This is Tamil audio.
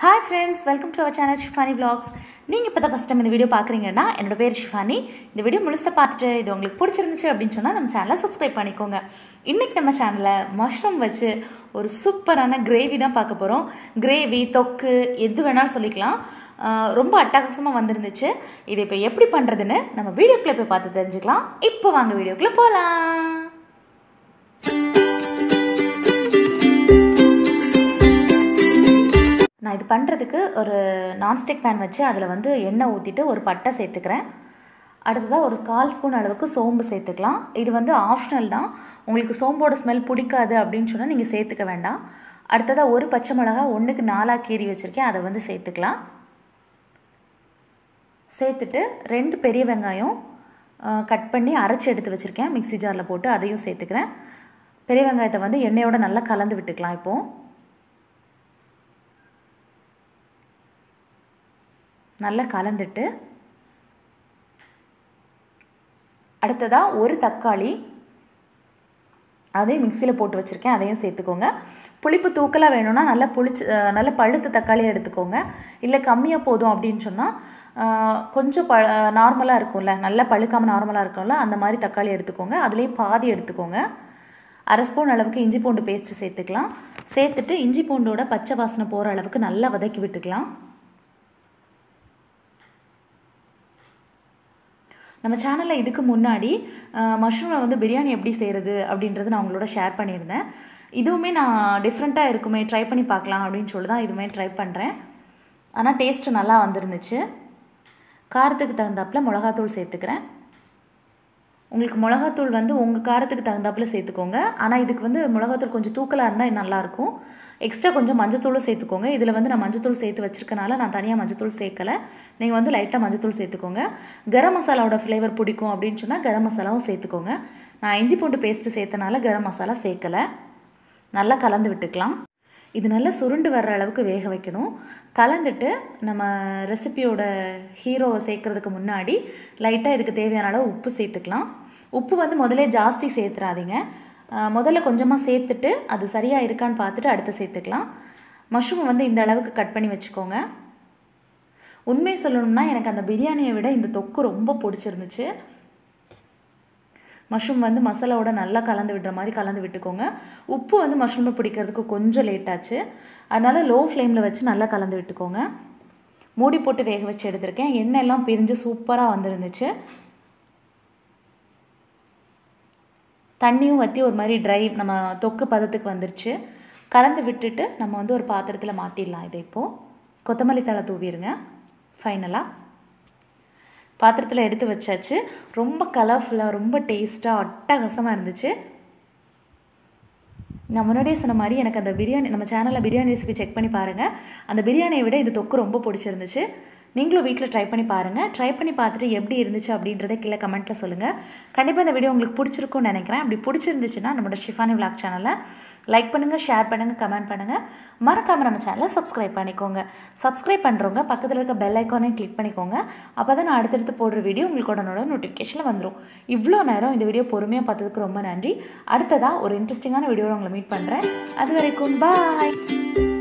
hi friends welcome to our channel Shifani vlogs நீங்கள் இப்போ தான் ஃபஸ்ட் டைம் இந்த வீடியோ பார்க்குறீங்கன்னா என்னோட பேர் ஷிஃபானி இந்த வீடியோ முழுசாக பார்த்துட்டு இது உங்களுக்கு பிடிச்சிருந்துச்சு அப்படின்னு சொன்னால் நம்ம சேனலை சப்ஸ்கிரைப் பண்ணிக்கோங்க இன்றைக்கி நம்ம சேனலில் மஷ்ரூம் வச்சு ஒரு சூப்பரான கிரேவி தான் பார்க்க போகிறோம் கிரேவி தொக்கு எது வேணாலும் சொல்லிக்கலாம் ஆஹ் ரொம்ப அட்டகாசமாக வந்திருந்துச்சு இது இப்போ எப்படி பண்ணுறதுன்னு நம்ம வீடியோக்குள்ளே போய் பார்த்து தெரிஞ்சுக்கலாம் இப்போ வாங்க வீடியோக்குள்ளே போகலாம் நான் இது பண்ணுறதுக்கு ஒரு நான்ஸ்டிக் பேன் வச்சு அதில் வந்து எண்ணெய் ஊற்றிட்டு ஒரு பட்டை சேர்த்துக்கிறேன் அடுத்ததாக ஒரு கால் ஸ்பூன் அளவுக்கு சோம்பு சேர்த்துக்கலாம் இது வந்து ஆப்ஷனல் தான் உங்களுக்கு சோம்போட ஸ்மெல் பிடிக்காது அப்படின்னு சொன்னால் நீங்கள் சேர்த்துக்க வேண்டாம் அடுத்ததாக ஒரு பச்சை மிளகா ஒன்றுக்கு நாலாக கீறி வச்சுருக்கேன் அதை வந்து சேர்த்துக்கலாம் சேர்த்துட்டு ரெண்டு பெரிய வெங்காயம் கட் பண்ணி அரைச்சி எடுத்து வச்சுருக்கேன் மிக்ஸி ஜாரில் போட்டு அதையும் சேர்த்துக்கிறேன் பெரிய வெங்காயத்தை வந்து எண்ணெயோட நல்லா கலந்து விட்டுக்கலாம் இப்போது நல்லா கலந்துட்டு அடுத்ததாக ஒரு தக்காளி அதையும் மிக்சியில் போட்டு வச்சுருக்கேன் அதையும் சேர்த்துக்கோங்க புளிப்பு தூக்கலாக வேணும்னா நல்லா புளிச்சு அஹ் நல்ல பழுத்த தக்காளியாக எடுத்துக்கோங்க இல்லை கம்மியாக போதும் அப்படின்னு சொன்னால் கொஞ்சம் ப நார்மலாக இருக்கும்ல நல்லா பழுக்காமல் நார்மலாக இருக்கும்ல அந்த மாதிரி தக்காளி எடுத்துக்கோங்க அதுலேயும் பாதி எடுத்துக்கோங்க அரை ஸ்பூன் அளவுக்கு இஞ்சி பூண்டு பேஸ்ட்டு சேர்த்துக்கலாம் சேர்த்துட்டு இஞ்சி பூண்டோட பச்சை வாசனை போகிற அளவுக்கு நல்லா வதக்கி விட்டுக்கலாம் நம்ம சேனலில் இதுக்கு முன்னாடி மஷ்ரூமில் வந்து பிரியாணி எப்படி செய்கிறது அப்படின்றது நான் உங்களோட ஷேர் பண்ணியிருந்தேன் இதுவுமே நான் டிஃப்ரெண்ட்டாக இருக்குமே ட்ரை பண்ணி பார்க்கலாம் அப்படின்னு சொல்லி தான் இதுவுமே ட்ரை பண்ணுறேன் ஆனால் டேஸ்ட்டு நல்லா வந்துருந்துச்சு காரத்துக்கு தகுந்தாப்பில் மிளகாத்தூள் சேர்த்துக்கிறேன் உங்களுக்கு மிளகாத்தூள் வந்து உங்கள் காரத்துக்கு தகுந்தாப்பில் சேர்த்துக்கோங்க ஆனால் இதுக்கு வந்து மிளகாத்தூள் கொஞ்சம் தூக்கலாக இருந்தால் நல்லாயிருக்கும் எக்ஸ்ட்ரா கொஞ்சம் மஞ்சத்தூளும் சேர்த்துக்கோங்க இதில் வந்து நான் மஞ்சத்தூள் சேர்த்து வச்சிருக்கனால நான் தனியாக மஞ்சத்தூள் சேர்க்கலை நீங்கள் வந்து லைட்டாக மஞ்சத்தூள் சேர்த்துக்கோங்க கரம் மசாலாவோட ஃப்ளேவர் பிடிக்கும் அப்படின்னு சொன்னால் கரம் மசாலாவும் சேர்த்துக்கோங்க நான் இஞ்சி பூண்டு பேஸ்ட்டு சேர்த்தனால கரம் மசாலா சேர்க்கலை நல்லா கலந்து விட்டுக்கலாம் இது நல்லா சுருண்டு வர்ற அளவுக்கு வேக வைக்கணும் கலந்துட்டு நம்ம ரெசிபியோட ஹீரோவை சேர்க்குறதுக்கு முன்னாடி லைட்டாக இதுக்கு தேவையான அளவு உப்பு சேர்த்துக்கலாம் உப்பு வந்து முதலே ஜாஸ்தி சேர்த்துறாதீங்க முதல்ல கொஞ்சமாக சேர்த்துட்டு அது சரியாக இருக்கான்னு பார்த்துட்டு அடுத்து சேர்த்துக்கலாம் மஷ்ரூம் வந்து இந்த அளவுக்கு கட் பண்ணி வச்சுக்கோங்க உண்மை சொல்லணும்னா எனக்கு அந்த பிரியாணியை விட இந்த தொக்கு ரொம்ப பிடிச்சிருந்துச்சு மஷ்ரூம் வந்து மசாலாவோட நல்லா கலந்து விடுற மாதிரி கலந்து விட்டுக்கோங்க உப்பு வந்து மஷ்ரூமை பிடிக்கிறதுக்கு கொஞ்சம் லேட் ஆச்சு அதனால் லோ ஃப்ளேமில் வச்சு நல்லா கலந்து விட்டுக்கோங்க மூடி போட்டு வேக வச்சு எடுத்திருக்கேன் எண்ணெய் எல்லாம் பிரிஞ்சு சூப்பராக வந்துருந்துச்சு தண்ணியும் வற்றி ஒரு மாதிரி ட்ரை நம்ம தொக்கு பதத்துக்கு வந்துருச்சு கலந்து விட்டுட்டு நம்ம வந்து ஒரு பாத்திரத்தில் மாற்றிடலாம் இதை இப்போது கொத்தமல்லி தழை தூவிடுங்க ஃபைனலாக பாத்திரத்தில் எடுத்து வச்சாச்சு ரொம்ப கலர்ஃபுல்லாக ரொம்ப டேஸ்ட்டாக அட்டகாசமாக இருந்துச்சு நான் முன்னாடியே சொன்ன மாதிரி எனக்கு அந்த பிரியாணி நம்ம சேனலில் பிரியாணி ரெசிபி செக் பண்ணி பாருங்கள் அந்த பிரியாணியை விட இந்த தொக்கு ரொம்ப பிடிச்சிருந்துச்சு நீங்களும் வீட்டில் ட்ரை பண்ணி பாருங்கள் ட்ரை பண்ணி பார்த்துட்டு எப்படி இருந்துச்சு அப்படின்றத கீழே கமெண்ட்டில் சொல்லுங்கள் கண்டிப்பாக இந்த வீடியோ உங்களுக்கு பிடிச்சிருக்கும்னு நினைக்கிறேன் அப்படி பிடிச்சிருந்துச்சுன்னா நம்மளோட ஷிஃபானி விளாக் சேனலை லைக் பண்ணுங்கள் ஷேர் பண்ணுங்கள் கமெண்ட் பண்ணுங்கள் மறக்காமல் நம்ம சேனலை சப்ஸ்கிரைப் பண்ணிக்கோங்க சப்ஸ்கிரைப் பண்ணுறவங்க பக்கத்தில் இருக்க பெல் ஐக்கானையும் கிளிக் பண்ணிக்கோங்க அப்போ தான் நான் அடுத்தடுத்து போடுற வீடியோ உங்களுக்கு உடனோட நோட்டிஃபிகேஷனில் வந்துடும் இவ்வளோ நேரம் இந்த வீடியோ பொறுமையாக பார்த்ததுக்கு ரொம்ப நன்றி அடுத்ததாக ஒரு இன்ட்ரெஸ்டிங்கான வீடியோவில் உங்களை மீட் பண்ணுறேன் அது வரைக்கும் பாய்